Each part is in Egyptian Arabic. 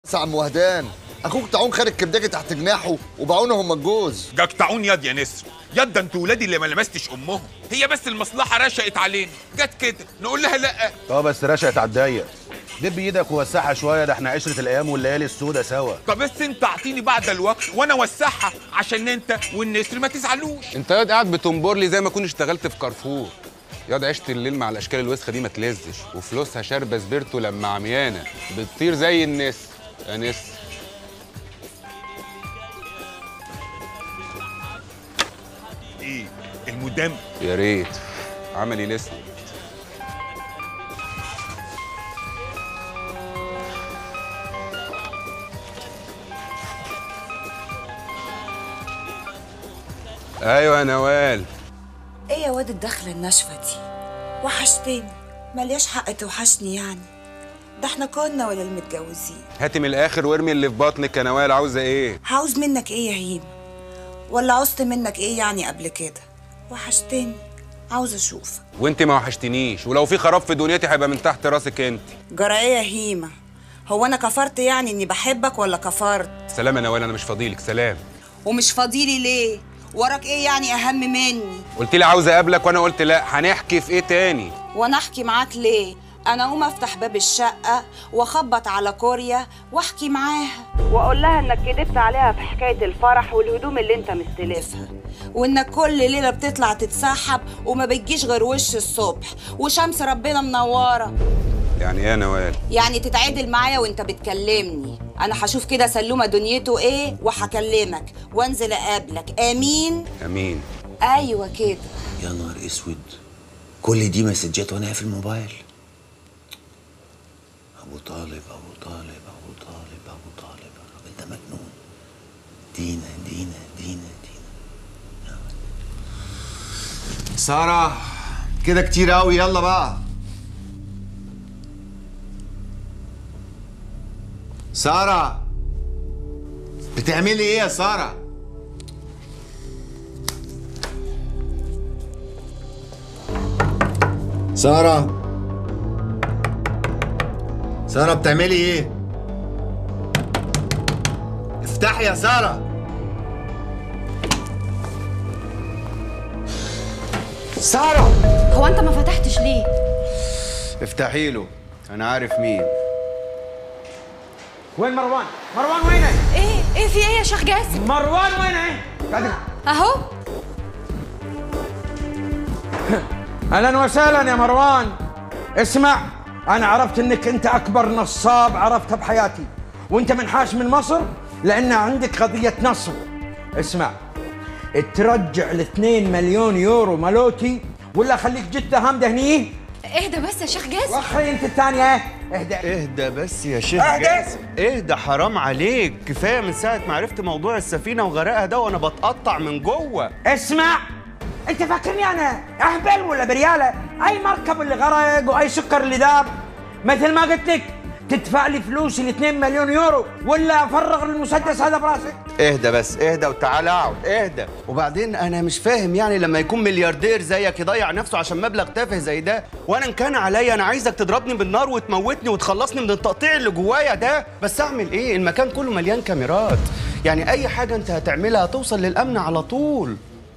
عم وهدان اخوك تعون خارج كبداجي تحت جناحه وبعونه هم الجوز جكتعون ياض يا نسر ياض ده انتوا ولادي اللي ما لمستش امهم هي بس المصلحه رشقت علينا جت كده نقول لها لا اه بس رشقت على الضيق دب ايدك ووسعها شويه ده احنا عشره الايام والليالي السوداء سوا طب بس انت اعطيني بعد الوقت وانا اوسعها عشان انت والنسر ما تزعلوش انت ياض قاعد بتنبر لي زي ما كنت اشتغلت في كارفور ياض عشت الليل مع الاشكال الوسخه دي ما تلزش وفلوسها شاربه سبيرتو لما عميانه بتطير زي النسر يا نسر ايه المدام يا ريت عملي لسه ايوه يا نوال ايه يا واد الدخلة الناشفة دي وحشتني ملياش حق توحشني يعني ده احنا كنا ولا المتجوزين هاتي من الاخر وارمي اللي في بطنك يا نوال عاوزه ايه عاوز منك ايه يا هيم ولا عوزت منك ايه يعني قبل كده وحشتني عاوز اشوفك وانت ما وحشتنيش ولو في خراب في دنيتي هيبقى من تحت راسك انت جرى ايه يا هيمة هو انا كفرت يعني اني بحبك ولا كفرت سلام يا نوال انا مش فاضيلك سلام ومش فاضيلي ليه وراك ايه يعني اهم مني قلت لي عاوز اقابلك وانا قلت لا هنحكي في ايه تاني وانا احكي معاك ليه انا اقوم افتح باب الشقه واخبط على كوريا واحكي معاها واقول لها انك كدبت عليها في حكايه الفرح والهدوم اللي انت مستلفها وانك كل ليله بتطلع تتسحب وما بتجيش غير وش الصبح وشمس ربنا منوره يعني ايه يا نوال يعني تتعادل معايا وانت بتكلمني انا هشوف كده سلومه دنيته ايه وهكلمك وانزل اقابلك امين امين ايوه كده يا نهار اسود كل دي مسجات وانا في الموبايل ابو طالب ابو طالب ابو طالب ابو طالب الراجل ده مجنون دينا دينا دينا دينا سارة كده كتير قوي يلا بقى سارة بتعملي ايه يا سارة؟ سارة سارة بتعملي ايه؟ افتحي يا سارة سارة هو انت ما فتحتش ليه افتحي له انا عارف مين وين مروان؟ مروان وينه؟ ايه ايه في ايه يا شيخ جاسم مروان وينه؟ قاعد اهو اهلا وسهلا يا مروان اسمع انا عرفت انك انت اكبر نصاب عرفته بحياتي وانت منحاش من مصر لان عندك قضيه نصب اسمع ترجع ال 2 مليون يورو مالوتي ولا خليك جده هامده هني اهدى بس يا شيخ جاسم واخري انت الثانيه اهدى اهدى بس يا شيخ اهدى. جاسم. اهدى حرام عليك كفايه من ساعه ما عرفت موضوع السفينه وغرقها ده وانا بتقطع من جوه اسمع انت فاكرني انا اهبل ولا برياله اي مركب اللي غرق واي سكر اللي ذاب مثل ما قلت لك تدفع لي فلوس ال 2 مليون يورو ولا افرغ المسدس هذا براسك اهدى بس اهدى وتعالى اقعد اهدى وبعدين انا مش فاهم يعني لما يكون ملياردير زيك يضيع نفسه عشان مبلغ تافه زي ده وانا ان كان عليا انا عايزك تضربني بالنار وتموتني وتخلصني من التقطيع اللي جوايا ده بس اعمل ايه المكان كله مليان كاميرات يعني اي حاجه انت هتعملها هتوصل للامن على طول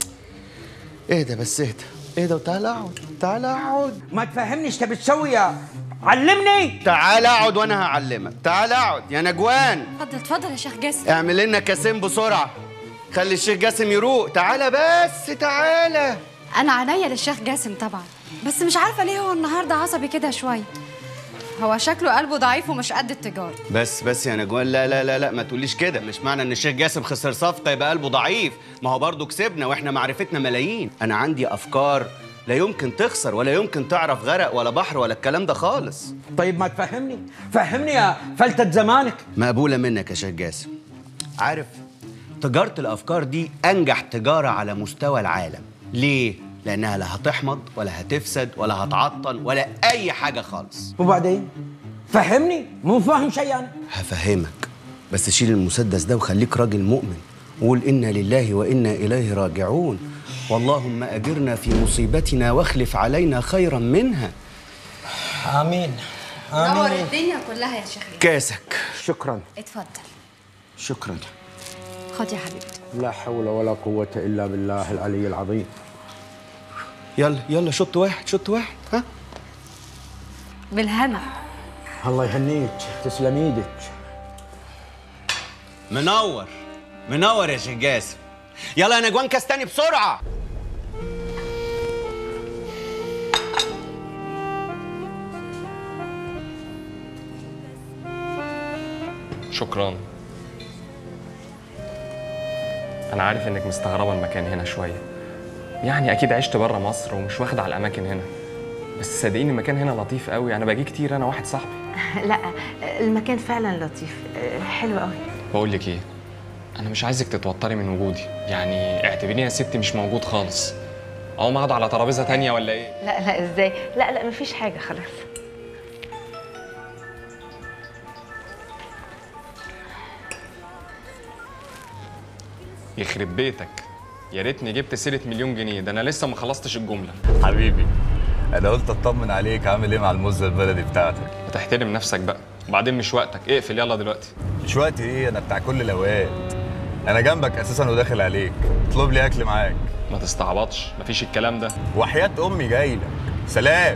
اهدى بس اهدى اهدى وتعالى اقعد تعالى اقعد ما تفهمني ايش تبي تسوي يا علمني تعالى اقعد وانا هعلمك تعالى اقعد يا نجوان اتفضل اتفضل يا شيخ جاسم اعمل لنا كاسين بسرعه خلي الشيخ جاسم يروق تعالى بس تعالى انا عينيا للشيخ جاسم طبعا بس مش عارفه ليه هو النهارده عصبي كده شويه هو شكله قلبه ضعيف ومش قد التجاره بس بس يا نجوان لا لا لا لا ما تقوليش كده مش معنى ان الشيخ جاسم خسر صفقه يبقى قلبه ضعيف ما هو برضه كسبنا واحنا معرفتنا ملايين انا عندي افكار لا يمكن تخسر ولا يمكن تعرف غرق ولا بحر ولا الكلام ده خالص طيب ما تفهمني فهمني يا فلتة زمانك مقبوله منك يا شيخ جاسم عارف تجاره الافكار دي انجح تجاره على مستوى العالم ليه لانها لا هتحمض ولا هتفسد ولا هتعطل ولا اي حاجه خالص وبعدين فهمني مو فاهم شيء انا هفهمك بس شيل المسدس ده وخليك راجل مؤمن وقول إنا لله وإنا إليه راجعون واللهم أجرنا في مصيبتنا واخلف علينا خيرا منها امين نور الدنيا كلها يا شيخ كاسك شكرا اتفضل شكرا خد يا حبيبتي لا حول ولا قوة إلا بالله العلي العظيم يلا يلا شط واحد شط واحد ها بالهنا الله يهنيك تسلم ايدك منور منور يا شيخ جاسم يلا يا نجوان كاس تاني بسرعه شكرا انا عارف انك مستغربه المكان هنا شويه يعني اكيد عشت بره مصر ومش واخد على الاماكن هنا بس صدقيني المكان هنا لطيف قوي انا باجي كتير انا واحد صاحبي لا المكان فعلا لطيف حلو قوي بقول لك ايه انا مش عايزك تتوتري من وجودي يعني اعتبريني يا ستي مش موجود خالص اقوم اقعد على ترابيزه تانية ولا ايه لا لا ازاي لا لا مفيش حاجه خلاص يخرب بيتك يا ريتني جبت سيره مليون جنيه ده انا لسه ما خلصتش الجمله حبيبي انا قلت اطمن عليك عامل ايه مع المزه البلدي بتاعتك تحترم نفسك بقى وبعدين مش وقتك اقفل يلا دلوقتي مش وقت ايه انا بتاع كل الاوقات انا جنبك اساسا وداخل عليك اطلب لي اكل معاك ما تستعبطش مفيش الكلام ده وحياه امي جاي لك سلام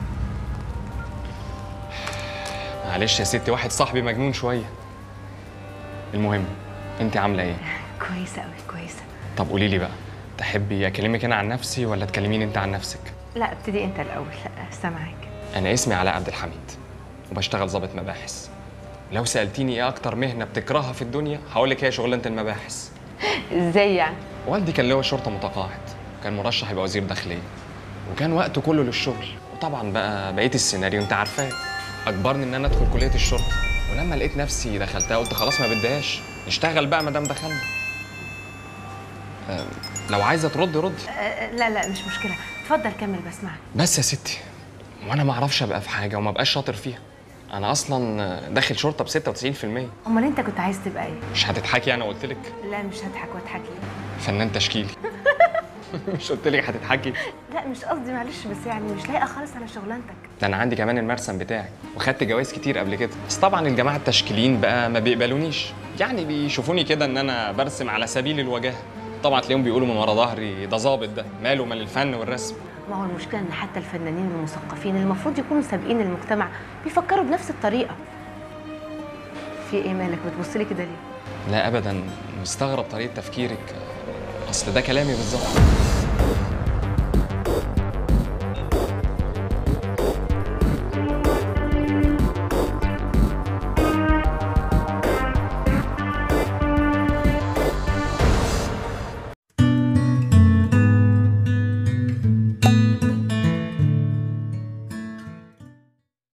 معلش يا ستي واحد صاحبي مجنون شويه المهم انت عامله ايه كويسه قوي كويسه طب قولي لي بقى تحبي اكلمك انا عن نفسي ولا تكلميني انت عن نفسك لا ابتدي انت الاول لا سامعك انا اسمي علاء عبد الحميد وبشتغل ضابط مباحث لو سالتيني ايه اكتر مهنه بتكرهها في الدنيا هقول لك هي شغلانه المباحث ازاي يعني والدي كان لواء شرطه متقاعد كان مرشح يبقى وزير داخليه وكان وقته كله للشغل وطبعا بقى بقيه السيناريو انت عارفاه اجبرني ان انا ادخل كليه الشرطه ولما لقيت نفسي دخلتها قلت خلاص ما بديهاش نشتغل بقى ما دام دخلنا أه، لو عايزه ترد رد أه لا لا مش مشكله اتفضل كمل بسمعك بس يا ستي وانا ما اعرفش ابقى في حاجه وما بقاش شاطر فيها انا اصلا داخل شرطه ب 96% امال انت كنت عايز تبقى ايه مش هتضحكي انا قلت لك لا مش هضحك واضحك ليه فنان تشكيلي مش قلت لك هتضحكي لا مش قصدي معلش بس يعني مش لايقه خالص على شغلانتك ده انا عندي كمان المرسم بتاعي وخدت جوائز كتير قبل كده بس طبعا الجماعه التشكيليين بقى ما بيقبلونيش يعني بيشوفوني كده ان انا برسم على سبيل الوجاهه طبعا تلاقيهم بيقولوا من ورا ظهري ده ظابط ده ماله مال الفن والرسم ما هو المشكله ان حتى الفنانين المثقفين اللي المفروض يكونوا سابقين المجتمع بيفكروا بنفس الطريقه في ايه مالك بتبص لي كده ليه لا ابدا مستغرب طريقه تفكيرك اصل ده كلامي بالظبط